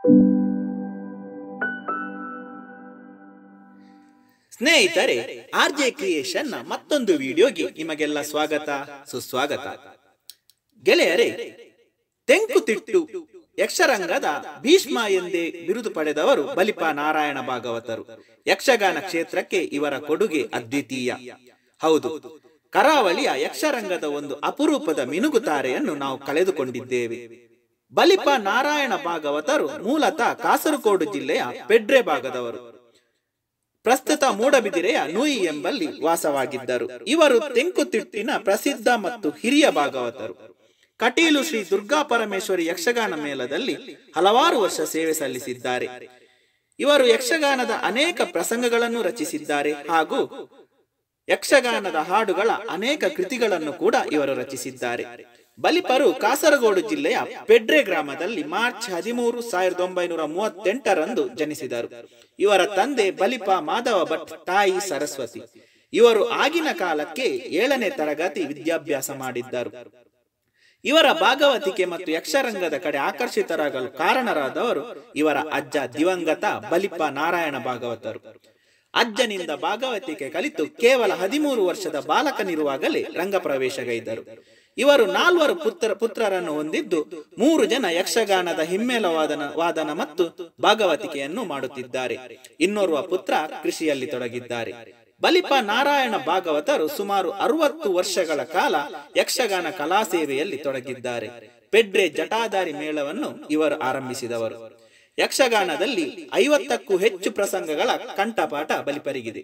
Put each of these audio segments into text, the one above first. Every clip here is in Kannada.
ಸ್ನೇಹಿತರೆ ಆರ್ ಜೆ ಕ್ರಿಯೇಷನ್ ನ ಮತ್ತೊಂದು ವಿಡಿಯೋಗೆ ನಿಮಗೆಲ್ಲ ಸ್ವಾಗತ ಸುಸ್ವಾಗತ ಗೆಳೆಯರೇ ತೆಂಕುತಿಟ್ಟು ಯಕ್ಷರಂಗದ ಭೀಷ್ಮ ಎಂದೇ ಬಿರುದು ಪಡೆದವರು ಬಲಿಪ ನಾರಾಯಣ ಭಾಗವತರು ಯಕ್ಷಗಾನ ಕ್ಷೇತ್ರಕ್ಕೆ ಇವರ ಕೊಡುಗೆ ಅದ್ವಿತೀಯ ಹೌದು ಕರಾವಳಿಯ ಯಕ್ಷರಂಗದ ಒಂದು ಅಪರೂಪದ ಮಿನುಗುತಾರೆಯನ್ನು ನಾವು ಕಳೆದುಕೊಂಡಿದ್ದೇವೆ ಬಲಿಪ ನಾರಾಯಣ ಭಾಗವತರು ಮೂಲತಃ ಕಾಸರಗೋಡು ಜಿಲ್ಲೆಯ ಪೆಡ್ರೆ ಭಾಗದವರು ಪ್ರಸ್ತುತ ಮೂಡಬಿದಿರೆಯ ನೂಯಿ ಎಂಬಲ್ಲಿ ವಾಸವಾಗಿದ್ದರು ಇವರು ತೆಂಕುತಿಟ್ಟಿನ ಪ್ರಸಿದ್ಧ ಮತ್ತು ಹಿರಿಯ ಭಾಗವತರು ಕಟೀಲು ಶ್ರೀ ದುರ್ಗಾ ಪರಮೇಶ್ವರಿ ಯಕ್ಷಗಾನ ಮೇಳದಲ್ಲಿ ಹಲವಾರು ವರ್ಷ ಸೇವೆ ಸಲ್ಲಿಸಿದ್ದಾರೆ ಇವರು ಯಕ್ಷಗಾನದ ಅನೇಕ ಪ್ರಸಂಗಗಳನ್ನು ರಚಿಸಿದ್ದಾರೆ ಹಾಗೂ ಯಕ್ಷಗಾನದ ಹಾಡುಗಳ ಅನೇಕ ಕೃತಿಗಳನ್ನು ಕೂಡ ಇವರು ರಚಿಸಿದ್ದಾರೆ ಬಲಿಪರು ಕಾಸರಗೋಡು ಜಿಲ್ಲೆಯ ಪೆಡ್ರೆ ಗ್ರಾಮದಲ್ಲಿ ಮಾರ್ಚ್ ಹದಿಮೂರು ಸಾವಿರದ ಒಂಬೈನೂರ ಮೂವತ್ತೆಂಟರಂದು ಜನಿಸಿದರು ಇವರ ತಂದೆ ಬಲಿಪ ಮಾಧವ ಭಟ್ ತಾಯಿ ಸರಸ್ವತಿ ಇವರು ಆಗಿನ ಕಾಲಕ್ಕೆ ಏಳನೇ ತರಗತಿ ವಿದ್ಯಾಭ್ಯಾಸ ಮಾಡಿದ್ದರು ಇವರ ಭಾಗವತಿಕೆ ಮತ್ತು ಯಕ್ಷರಂಗದ ಕಡೆ ಆಕರ್ಷಿತರಾಗಲು ಕಾರಣರಾದವರು ಇವರ ಅಜ್ಜ ದಿವಂಗತ ಬಲಿಪ ನಾರಾಯಣ ಭಾಗವತರು ಅಜ್ಜನಿಂದ ಭಾಗವತಿಕೆ ಕಲಿತು ಕೇವಲ ಹದಿಮೂರು ವರ್ಷದ ಬಾಲಕನಿರುವಾಗಲೇ ರಂಗ ಪ್ರವೇಶಗೈದರು ಇವರು ನಾಲ್ವರು ಪುತ್ರ ಪುತ್ರರನ್ನು ಹೊಂದಿದ್ದು ಮೂರು ಜನ ಯಕ್ಷಗಾನದ ಹಿಮ್ಮೇಳ ವಾದನ ವಾದನ ಮತ್ತು ಭಾಗವತಿಕೆಯನ್ನು ಮಾಡುತ್ತಿದ್ದಾರೆ ಇನ್ನೋರ್ವ ಪುತ್ರ ಕೃಷಿಯಲ್ಲಿ ತೊಡಗಿದ್ದಾರೆ ಬಲಿಪ ನಾರಾಯಣ ಭಾಗವತರು ಸುಮಾರು ಅರವತ್ತು ವರ್ಷಗಳ ಕಾಲ ಯಕ್ಷಗಾನ ಕಲಾ ಸೇವೆಯಲ್ಲಿ ತೊಡಗಿದ್ದಾರೆ ಪೆಡ್ರೆ ಜಟಾಧಾರಿ ಮೇಳವನ್ನು ಇವರು ಆರಂಭಿಸಿದವರು ಯಕ್ಷಗಾನದಲ್ಲಿ ಐವತ್ತಕ್ಕೂ ಹೆಚ್ಚು ಪ್ರಸಂಗಗಳ ಕಂಠಪಾಠ ಬಲಿಪರಿಗಿದೆ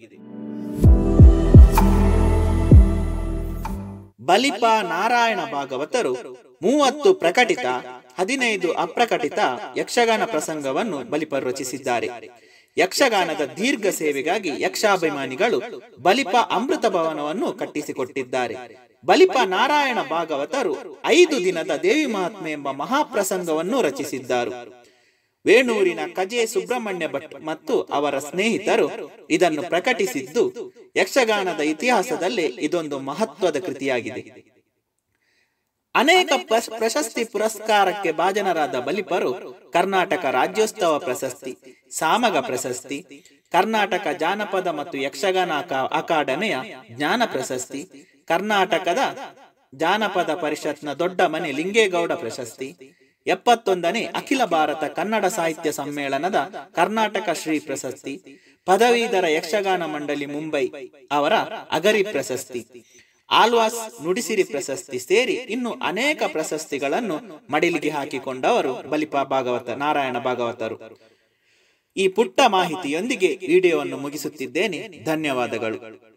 ಬಲಿಪ ನಾರಾಯಣ ಭಾಗವತರು ಮೂವತ್ತು ಪ್ರಕಟಿತ ಹದಿನೈದು ಅಪ್ರಕಟಿತ ಯಕ್ಷಗಾನ ಪ್ರಸಂಗವನ್ನು ಬಲಿಪರು ರಚಿಸಿದ್ದಾರೆ ಯಕ್ಷಗಾನದ ದೀರ್ಘ ಸೇವೆಗಾಗಿ ಯಕ್ಷಾಭಿಮಾನಿಗಳು ಬಲಿಪ ಅಮೃತ ಭವನವನ್ನು ಕಟ್ಟಿಸಿಕೊಟ್ಟಿದ್ದಾರೆ ಬಲಿಪ ನಾರಾಯಣ ಭಾಗವತರು ಐದು ದಿನದ ದೇವಿ ಮಹಾತ್ಮೆ ಎಂಬ ಮಹಾಪ್ರಸಂಗವನ್ನು ರಚಿಸಿದ್ದಾರೆ ವೇಣೂರಿನ ಕಜೆ ಸುಬ್ರಹ್ಮಣ್ಯ ಭಟ್ ಮತ್ತು ಅವರ ಸ್ನೇಹಿತರು ಇದನ್ನು ಪ್ರಕಟಿಸಿದ್ದು ಯಕ್ಷಗಾನದ ಇತಿಹಾಸದಲ್ಲೇ ಇದೊಂದು ಮಹತ್ವದ ಕೃತಿಯಾಗಿದೆ ಅನೇಕ ಪ್ರಶಸ್ತಿ ಪುರಸ್ಕಾರಕ್ಕೆ ಭಾಜನರಾದ ಬಲಿಪರು ಕರ್ನಾಟಕ ರಾಜ್ಯೋತ್ಸವ ಪ್ರಶಸ್ತಿ ಸಾಮಗ ಪ್ರಶಸ್ತಿ ಕರ್ನಾಟಕ ಜಾನಪದ ಮತ್ತು ಯಕ್ಷಗಾನ ಅಕಾಡೆಮಿಯ ಜ್ಞಾನ ಪ್ರಶಸ್ತಿ ಕರ್ನಾಟಕದ ಜಾನಪದ ಪರಿಷತ್ನ ದೊಡ್ಡ ಮನೆ ಲಿಂಗೇಗೌಡ ಪ್ರಶಸ್ತಿ ಎಪ್ಪತ್ತೊಂದನೇ ಅಖಿಲ ಭಾರತ ಕನ್ನಡ ಸಾಹಿತ್ಯ ಸಮ್ಮೇಳನದ ಕರ್ನಾಟಕ ಶ್ರೀ ಪ್ರಶಸ್ತಿ ಪದವೀಧರ ಯಕ್ಷಗಾನ ಮಂಡಳಿ ಮುಂಬೈ ಅವರ ಅಗರಿ ಪ್ರಶಸ್ತಿ ಆಲ್ವಾಸ್ ನುಡಿಸಿರಿ ಪ್ರಶಸ್ತಿ ಸೇರಿ ಇನ್ನು ಅನೇಕ ಪ್ರಶಸ್ತಿಗಳನ್ನು ಮಡಿಲಿಗೆ ಹಾಕಿಕೊಂಡವರು ಬಲಿಪ ಭಾಗವತ ನಾರಾಯಣ ಭಾಗವತರು ಈ ಪುಟ್ಟ ಮಾಹಿತಿಯೊಂದಿಗೆ ವಿಡಿಯೋವನ್ನು ಮುಗಿಸುತ್ತಿದ್ದೇನೆ ಧನ್ಯವಾದಗಳು